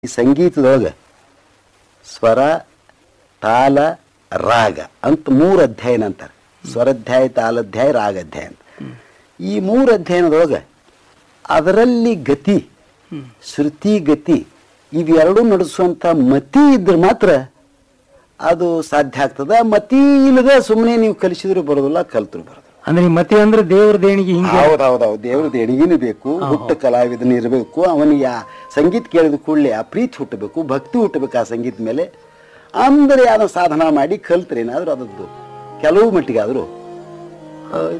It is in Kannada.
ಈ ಸಂಗೀತದೊಳಗೆ ಸ್ವರ ತಾಲ ರಾಗ ಅಂತ ಮೂರು ಅಧ್ಯಾಯನ ಅಂತಾರೆ ಸ್ವರಾಧ್ಯಾಯ ತಾಲಾಧ್ಯಾಯ ರಾಗಾಧ್ಯಾಯ ಅಂತ ಈ ಮೂರು ಅಧ್ಯಯನದೊಳಗೆ ಅದರಲ್ಲಿ ಗತಿ ಶ್ರುತಿ ಗತಿ ಇವೆರಡೂ ನಡೆಸುವಂಥ ಮತಿ ಇದ್ರೆ ಮಾತ್ರ ಅದು ಸಾಧ್ಯ ಆಗ್ತದ ಮತಿ ಇಲ್ಲದೆ ಸುಮ್ಮನೆ ನೀವು ಕಲಿಸಿದ್ರು ಬರೋದಿಲ್ಲ ಕಲ್ತರು ಬರೋದಿಲ್ಲ ಅಂದ್ರೆ ಈ ಮತಿ ಅಂದ್ರೆ ದೇವ್ರ ದೇಣಿಗೆ ಹಿಂಗೆ ಹೌದೌದೌದು ದೇವ್ರ ದೇಣಿಗೆನೂ ಬೇಕು ಹುಟ್ಟ ಕಲಾವಿದನ ಇರಬೇಕು ಅವನಿಗೆ ಆ ಸಂಗೀತ ಕೇಳಿದ ಕೂಡಲೇ ಆ ಪ್ರೀತಿ ಹುಟ್ಟಬೇಕು ಭಕ್ತಿ ಹುಟ್ಟಬೇಕು ಆ ಸಂಗೀತ ಮೇಲೆ ಅಂದರೆ ಅದನ್ನು ಸಾಧನ ಮಾಡಿ ಕಲ್ತ್ರೆ ಏನಾದರೂ ಅದದ್ದು ಕೆಲವು ಮಟ್ಟಿಗಾದರೂ